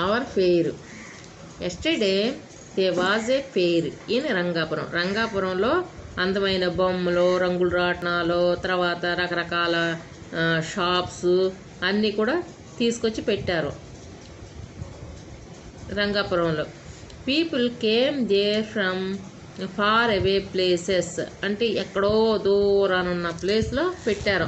Hour fair yesterday they was a fair in Rangapuram రంగాపురంలో అందమైన బొమ్మలు రంగుల రాట్నాలు తర్వాత రకరకాల ఆ, షాప్స్ అన్నీ కూడా తీసుకొచ్చి పెట్టారు రంగాపురంలో people came there from far away places అంటే ఎక్కడో దూరానున్న ప్లేస్లో పెట్టారు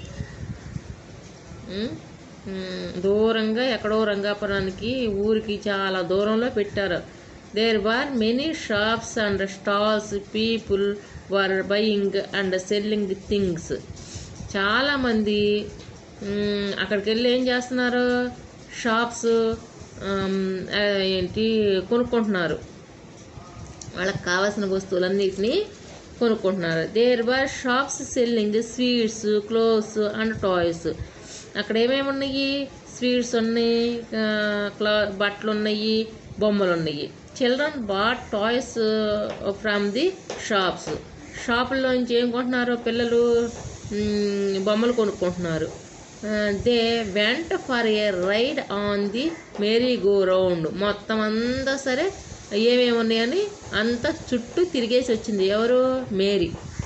ఉమ్, ఉమ్, దూరంగా ఎక్కడో రంగాపురానికి ఊరికి చాలా దూరంలో పెట్టారు there were many shops and stalls people were buying and selling things చాలామంది ఉమ్, అక్కడికి వెళ్ళి ఏం చేస్తున్నారు షాప్స్ ఉమ్, ఆ, ఏంటి కొనుక్కుంటున్నారు వాళ్ళకి కావాల్సిన వస్తువులన్నిటినీ కొనుక్కుంటున్నారు there were shops selling sweets clothes and toys అక్కడ ఏమేమి ఉన్నాయి స్వీట్స్ ఉన్నాయి ఆ, క్లా బట్టలు ఉన్నాయి బొమ్మలు ఉన్నాయి children bought toys from the shops షాపుల్లోంచి ఏం కొంటున్నారు పిల్లలు మ్, బొమ్మలు కొనుక్కుంటున్నారు they went for a ride on the merry go round మొత్తం అంతా సరే ఏమేమి ఉన్నాయని అంతా చుట్టూ తిరిగేసి వచ్చింది ఎవరు మేరీ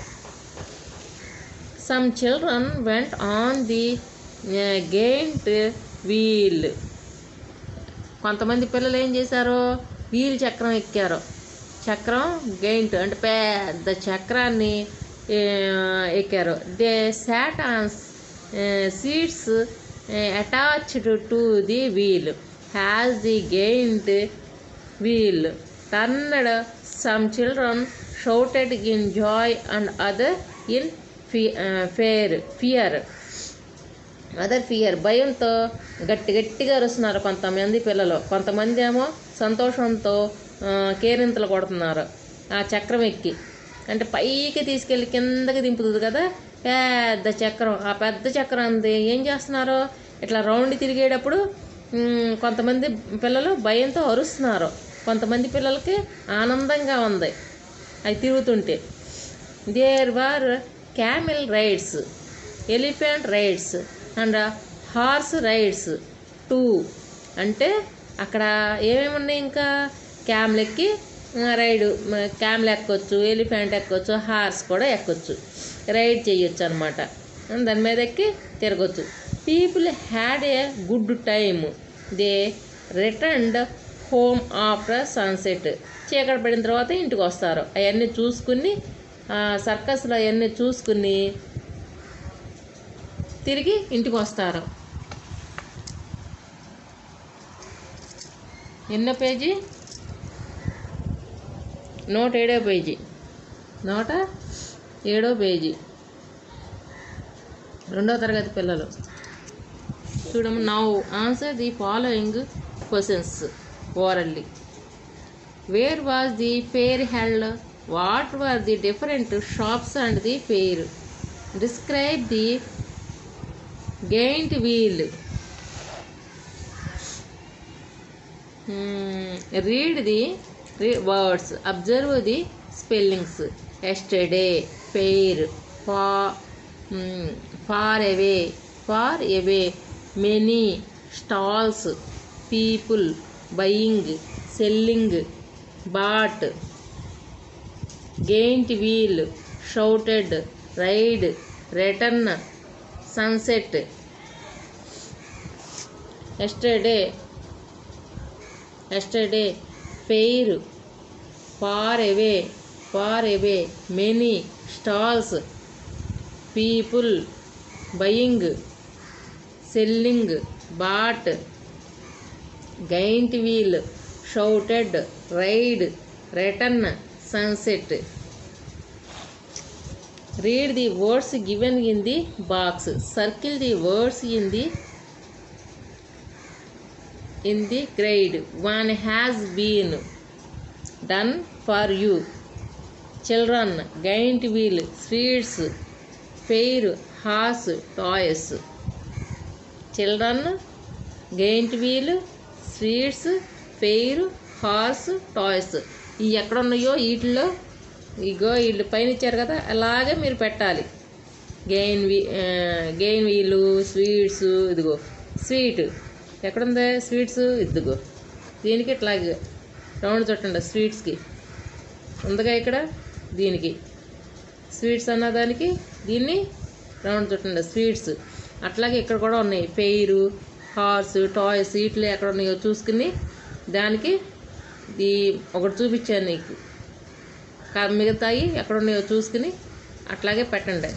some children went on the giant wheel కొంతమంది పిల్లలు ఏం చేశారు వీల్ చక్రం ఎక్కారు చక్రం గెయింట్ అంటే పెద్ద చక్రాన్ని ఆ, ఎక్కారు they sat on seats attached to the wheel as the giant wheel turned some children shouted in joy and other in fair fear other fear భయంతో గట్టి గట్టిగా అరుస్తున్నారు కొంతమంది పిల్లలు కొంతమంది ఏమో సంతోషంతో ఆ, కేరింతలు కొడుతున్నారు ఆ చక్రం ఎక్కి అంటే పైకి తీసుకెళ్ళి కిందకి దింపుతుంది కదా పెద్ద చక్రం ఆ పెద్ద చక్రం అంది ఏం చేస్తున్నారు ఇట్లా రౌండ్ తిరిగేటప్పుడు ఉమ్, కొంతమంది పిల్లలు భయంతో అరుస్తున్నారు కొంతమంది పిల్లలకి ఆనందంగా ఉంది అవి తిరుగుతుంటే there were camel rides elephant rides and horse rides too అంటే అక్కడ ఏమేమి ఉన్నాయి ఇంకా క్యామ్లు ఎక్కి ఆ, రైడు మ- క్యామ్లు ఎక్కొచ్చు ఎలిఫెంట్ ఎక్కొచ్చు హార్స్ కూడా ఎక్కొచ్చు రైడ్ చేయొచ్చు అనమాట దాని మీద ఎక్కి తిరగచ్చు people had a good time they returned home after sunset చీకటి పడిన తర్వాత ఇంటికి వస్తారు అవన్నీ చూసుకుని ఆ, సర్కస్లో అవన్నీ చూసుకుని తిరిగి ఇంటికి వస్తారు ఎన్నో పేజీ నూట ఏడో పేజీ నూట ఏడో పేజీ రెండో తరగతి పిల్లలు చూడము now answer the following questions orally where was the fair held what were the different shops and the fair describe the giant wheel read the words observe the spellings yesterday fair far far away far away many stalls people buying selling bought giant wheel shouted ride return sunset yesterday yesterday fair far away far away many stalls people buying selling bought giant wheel shouted ride return sunset read the words given in the box circle the words in the in the grade one has been done for you children giant wheel sweets fair horse toys children giant wheel sweets fair horse toys ఈ ఎక్కడ ఉన్నాయో వీటిలో ఇగో వీళ్ళు పైన ఇచ్చారు కదా అలాగే మీరు పెట్టాలి గెయిన్ వీ గెయిన్ వీలు స్వీట్స్ ఇదిగో స్వీట్ ఎక్కడుంది స్వీట్స్ ఇదిగో దీనికి ఇట్లాగే రౌండ్ చుట్టండి స్వీట్స్కి ఉందిగా ఇక్కడ దీనికి స్వీట్స్ అన్న దానికి దీన్ని రౌండ్ చుట్టండి స్వీట్స్ అట్లాగే ఇక్కడ కూడా ఉన్నాయి పెయిరు హార్స్ టాయ్స్ ఇట్లు ఎక్కడ ఉన్నాయో చూసుకుని దానికి ఈ ఒకటి చూపించాను నీకు కా- మిగతాయి ఎక్కడ ఉన్నాయో చూసుకుని అట్లాగే పెట్టండి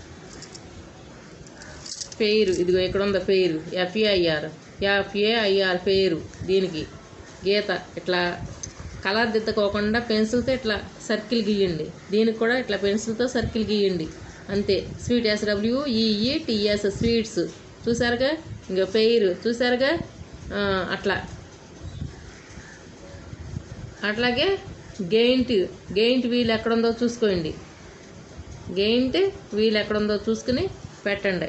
పేరు ఇదిగో ఇక్కడ ఉంది పేరు ఎఫ్ఏఐఆర్ ఎఫ్ఏఐఆర్ పేరు దీనికి గీత ఇట్లా కలర్ దిద్దకోకుండా పెన్సిల్తో ఇట్లా సర్కిల్ గీయండి దీనికి కూడా ఇట్లా పెన్సిల్తో సర్కిల్ గీయండి అంతే sweet S W E E T S sweets చూసారుగా ఇంకా పేరు చూసారుగా ఆ, అట్లా అట్లాగే గెయింట్ గెయింట్ వీల్ ఎక్కడుందో చూసుకోండి గెయింట్ వీల్ ఎక్కడుందో చూసుకుని పెట్టండి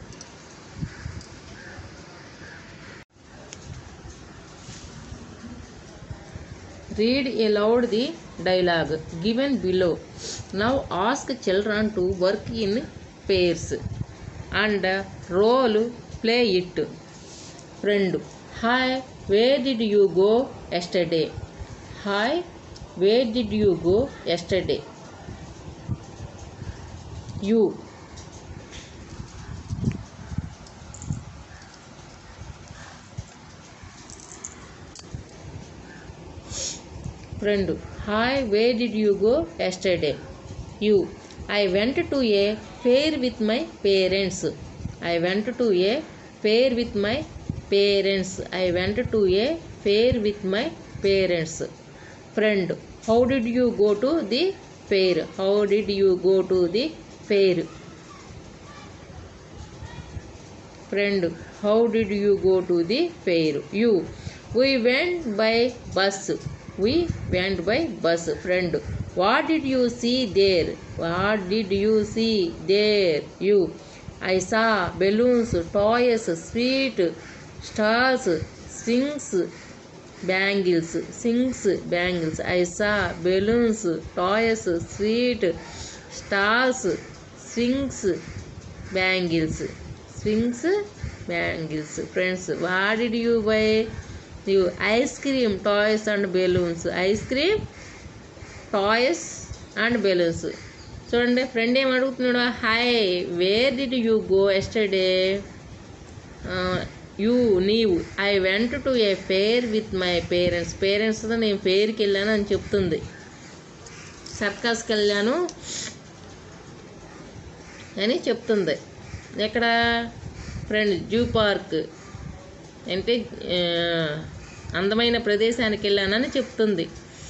Read aloud the dialogue given below. Now ask children to work in pairs and role play it. Friend, hi, where did you go yesterday? Hi, where did you go yesterday? You, friend, hi, where did you go yesterday? You, I went to a fair with my parents. I went to a fair with my parents. I went to a fair with my parents. Friend, how did you go to the fair? How did you go to the fair? Friend, how did you go to the fair? You, we went by bus. We went by bus. Friend, what did you see there? What did you see there? You, I saw balloons, toys, sweet stars, swings, bangles, sings, bangles. I saw balloons, toys, sweet stars, swings, bangles. Swings, bangles. Friends, what did you buy? You ice cream, toys and balloons. Ice cream, toys and balloons చూడండి friend ఏం అడుగుతున్నాడు hi where did you go yesterday you నీవు I went to a fair with my parents పేరెంట్స్తో నేను ఫేర్కి వెళ్ళాను అని చెప్తుంది సర్కస్కి వెళ్ళాను అని చెప్తుంది ఎక్కడ ఫ్రెండ్ జూ పార్క్ అంటే ఆ, అందమైన ప్రదేశానికి వెళ్ళానని చెప్తుంది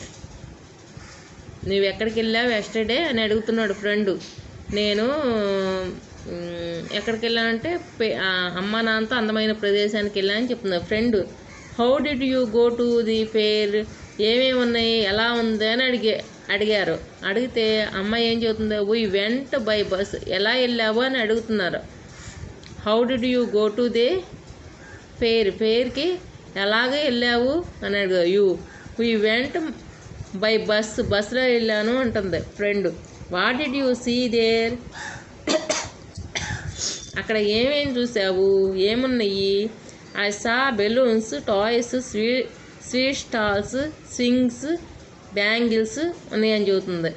నువ్వు ఎక్కడికి వెళ్ళావు ఎస్టర్డే అని అడుగుతున్నాడు ఫ్రెండ్ నేను మ్, ఎక్కడికి వెళ్ళానంటే పే- ఆ, అమ్మ నాన్నతో అందమైన ప్రదేశానికి వెళ్ళానని చెప్తుంది friend how did you go to the fair ఏమేమి ఉన్నాయి ఎలా ఉంది అని అడిగే అడిగారు అడిగితే అమ్మ ఏం చెబుతుందో వీ వెంట్ బై బస్ ఎలా వెళ్ళావు అని అడుగుతున్నారు how did you go to the fair ఫేర్కి ఎలాగ వెళ్ళావు అని అడిగా you we went by bus బస్సులో వెళ్ళాను అంటుంది friend what did you see there అక్కడ ఏమేం చూసావు ఏమున్నాయి I saw balloons toys sweet sweet stalls swings bangles ఉన్నాయని చెబుతుంది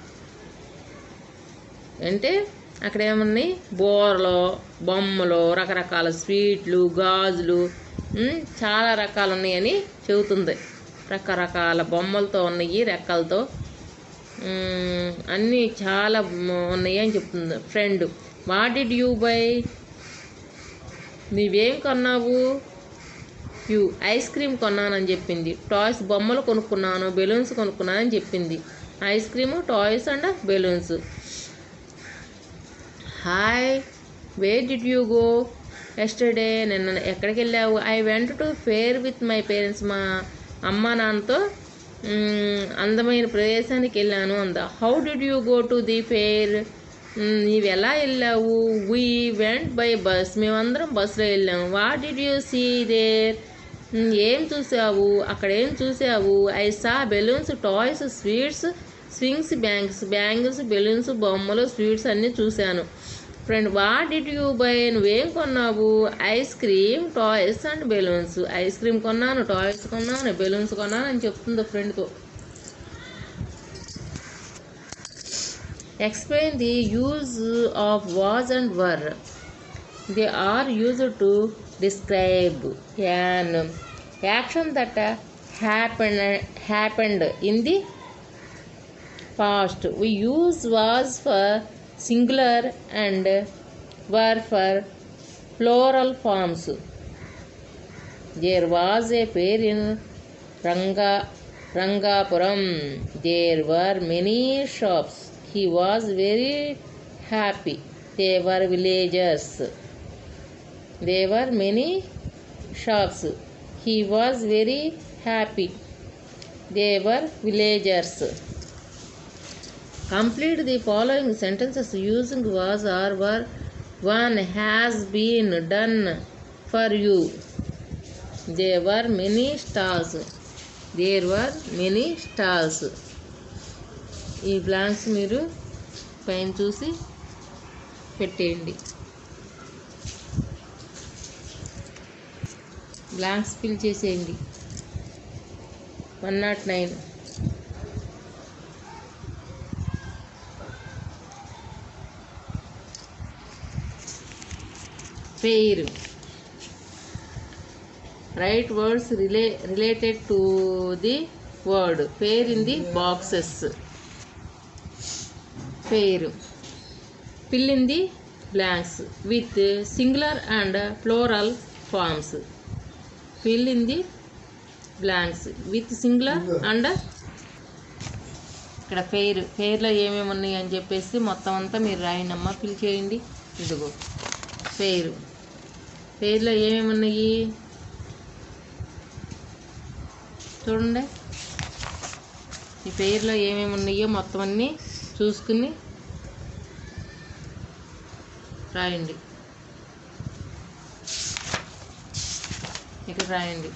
అంటే అక్కడ ఏమున్నాయి బోర్లు బొమ్మలు రకరకాల స్వీట్లు గాజులు ఉమ్, చాలా రకాలు ఉన్నాయని చెబుతుంది రకరకాల బొమ్మలతో ఉన్నాయి రెక్కలతో ఉమ్, అన్నీ చాలా మ్- ఉన్నాయి అని చెప్తుంది friend what did you buy నీవేం కొన్నావు యూ ఐస్ క్రీమ్ కొన్నానని చెప్పింది టాయ్స్ బొమ్మలు కొనుక్కున్నాను బెలూన్స్ కొనుక్కున్నానని చెప్పింది ice cream toys and balloons hi where did you go yesterday నిన్న ఎక్కడికి వెళ్ళావు I went to fair with my parents మా అమ్మ నాన్నతో మ్, అందమైన ప్రదేశానికి వెళ్ళాను అంద how did you go to the fair నీవు ఎలా వెళ్ళావు వీ వెంట్ బై బస్ మేమందరం బస్సులో వెళ్ళాము what did you see there ఏం చూసావు అక్కడ ఏం చూసావు I saw balloons toys sweets swings bangs bangles balloons బొమ్మలు స్వీట్స్ అన్నీ చూశాను friend what did you buy నువ్వేం కొన్నావు ice cream toys and balloons ice cream కొన్నాను టాయ్స్ కొన్నాను బెలూన్స్ కొన్నాను అని చెప్తుంది ఫ్రెండ్తో explain the use of was and were they are used to describe an action that happen happened in the past. We use was for singular and were for plural forms. There was a fair in Ranga, Rangapuram. There were many shops. He was very happy. They were villagers. There were many shops. He was very happy. They were villagers. Complete the following sentences using was or were. One has been done for you. There were many stalls. There were many stalls. ఈ blanks మీరు పైన చూసి పెట్టేయండి blanks fill చేసేయండి one nought nine పేరు write words related related to the word pair in the boxes పేరు fill in the blanks with singular and plural forms fill in the blanks with singular and ఇక్కడ పేరు పేర్లో ఏమేమి ఉన్నాయి అని చెప్పేసి మొత్తం అంతా మీరు రాయండి అమ్మ ఫిల్ చేయండి ఇదిగో పేరు పేర్లో ఏమేమి ఉన్నాయి చూడండి ఈ పేర్లో ఏమేమి ఉన్నాయో మొత్తం అన్నీ చూసుకుని రాయండి ఇక్కడ రాయండి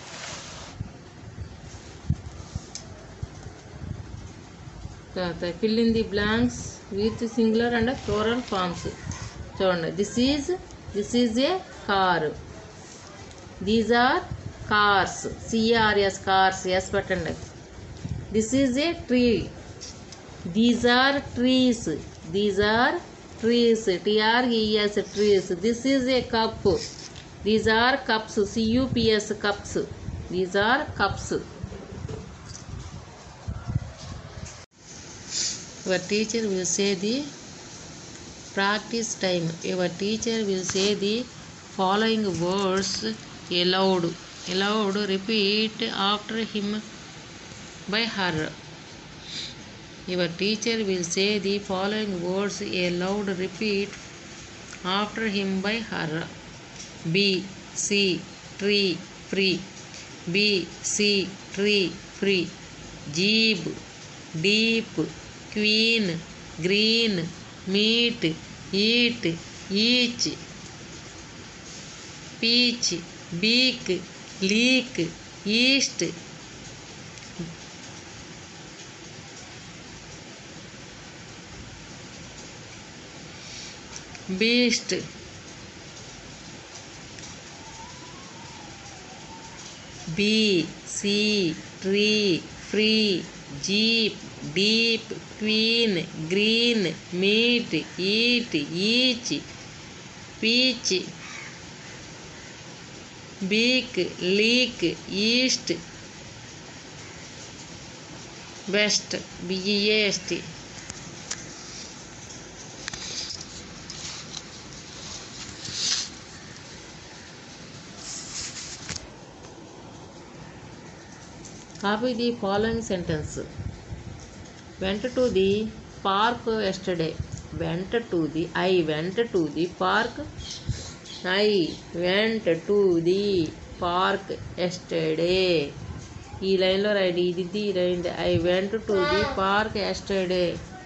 తర్వాత fill in the blanks with singular and plural forms చూడండి this is this is a car these are cars C R S cars S పెట్టండి this is a tree these are trees these are trees T R E E S trees this is a cup these are cups C U P S cups these are cups your teacher will say the practice time your teacher will say the following words aloud aloud repeat after him by her. Your teacher will say the following words a loud repeat after him by her. B, C, tree, free. B, C, tree, free. Jeep, deep, queen, green, meat, eat, each. Peach, beak, leak, east, beast B C tree free jeep deep queen green meat eat each peach beak leak east west B E A S T Copy the following sentence. Went to the park yesterday. Went to the I went to the park. I went to the park yesterday. ఈ లైన్లో write ఇది ఇది write I went to the park yesterday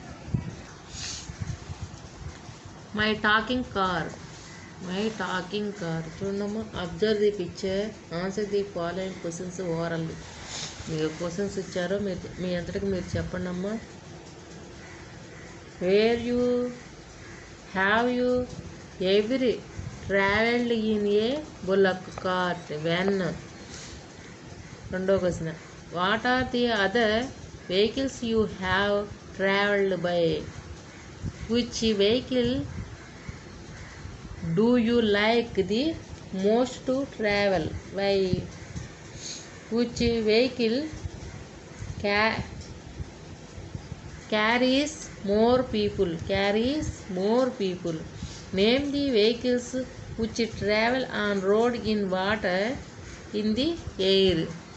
my talking car my talking car చూడమ్మా observe the picture answer the following questions orally మీకు questions ఇచ్చారో మీరు మీ అంతటికి మీరు చెప్పండి అమ్మా where you have you every travelled in a bullock cart when రెండో question what are the other vehicles you have travelled by which vehicle do you like the most to travel by which vehicle క్యా carries more people carries more people name the vehicles which travel on road in water in the air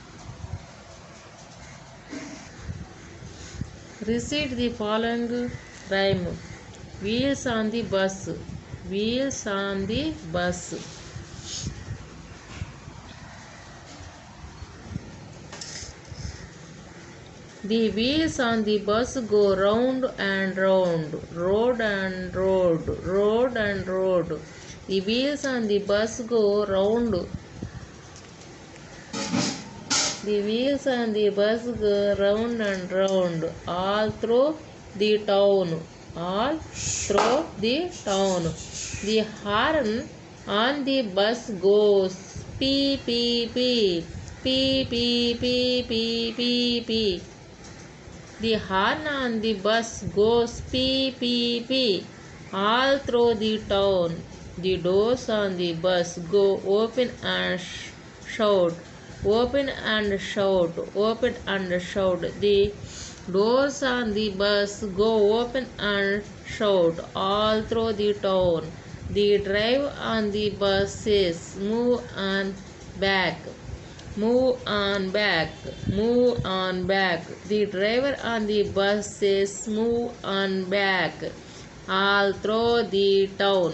recite the following rhyme wheels on the bus wheels on the bus The wheels on the bus go round and round, road and road, road and road. The wheels on the bus go round. The wheels on the bus go round and round, all through the town, all through the town. The horn on the bus goes pee pee pee, pee pee pee pee pee pee. The horn on the bus goes pee pee pee all through the town. The doors on the bus go open and sh- shout, open and shout, open and shout. The doors on the bus go open and shout all through the town. The driver on the bus says, Move on back. Move on back, move on back. The driver on the bus says, Move on back, all through the town.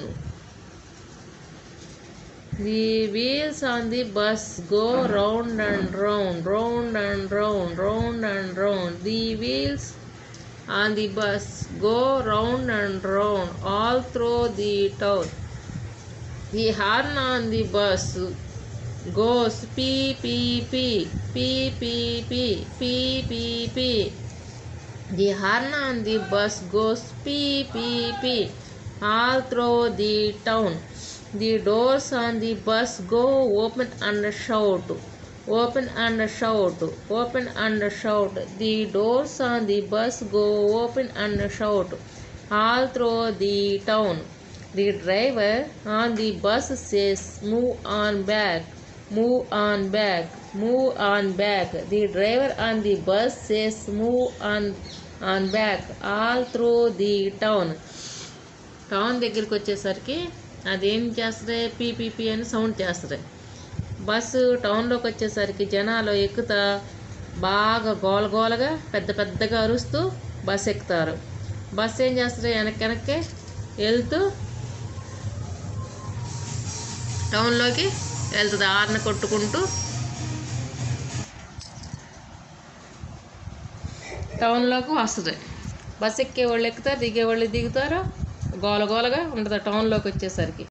The wheels on the bus go round and round, round and round, round and round. The wheels on the bus go round and round, all through the town. The horn on the bus goes pee pee pee pee pee pee pee pee pee. The horn on the bus goes pee pee pee all through the town. The doors on the bus go open and shout, open and shout, open and shout. The doors on the bus go open and shout all through the town. The driver on the bus says, Move on back, move on back, move on back. The driver on the bus says, Move on, on back, all through the town. Town దగ్గరికి వచ్చేసరికి అదేం చేస్తుంది PPP అని sound చేస్తుంది bus టౌన్లోకి వచ్చేసరికి జనాలు ఎక్కుతా బాగా గోలగోలగా పెద్ద పెద్దగా అరుస్తూ బస్సు ఎక్కుతారు బస్సు ఏం చేస్తుంది వెనక్కి వెనక్కి వెళ్తూ టౌన్లోకి వెళ్తుంది ఆర్న కొట్టుకుంటూ టౌన్లోకి వస్తుంది బస్ ఎక్కే వాళ్ళు ఎక్కుతారు దిగే వాళ్ళు దిగుతారు గోల గోలగా ఉంటుంది టౌన్లోకి వచ్చేసరికి